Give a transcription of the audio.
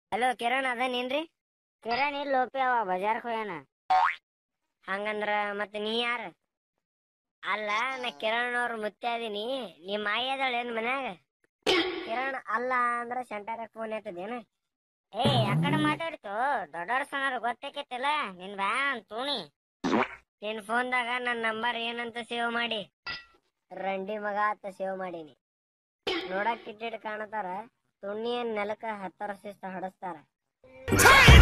hello Kiran ಅದೇನೇನ್ರಿ Kiran ಇಲ್ಲಿ ಲೋಪಿ ಅವ ಬಜಾರ್ಕ್ ಹೋಗ್ಯಾನ ಹಂಗಂದ್ರ ಮತ್ತ ನೀ ಯಾರ ಅಲ್ಲ ನಾ ಕಿರಣ್ ಅವ್ರ ಮುತ್ತೆ ಅದೀನಿ ನಿಮ್ಮ ಮಾಯಿ ಅದಾಳ ಏನ್ ಮನ್ಯಾಗ ಕಿರಣ್ ಅಲ್ಲ ಅಂದ್ರ ಸೆಂಟರ್ ಫೋನ್ ಎತ್ತದೇನ ಏ ಯಾಕಡೆ ಮಾತಾಡ್ತು ದೊಡ್ಡವ್ರ ಸಣ್ಣವ್ರ ಗೊತ್ತಾಕೈತಿಲ್ಲ ನಿನ್ ಬ್ಯಾನ್ ತೂಣಿ ನಿನ್ ಫೋನ್ದಾಗ ನನ್ನ ನಂಬರ್ ಏನಂತ ಸೇವ್ ಮಾಡಿ ರಂಡಿ ಮಗ ಅಂತ ಸೇವ್ ಮಾಡೀನಿ ನೋಡಕ್ ಕಿಟ್ಟಿಟ್ ಕಾಣತಾರ ತುಣ್ಣಿಯನ್ ನೆಲಕ್ಕ ಹತ್ತರ ಶಿಸ್ತ ಹಡಸ್ತಾರ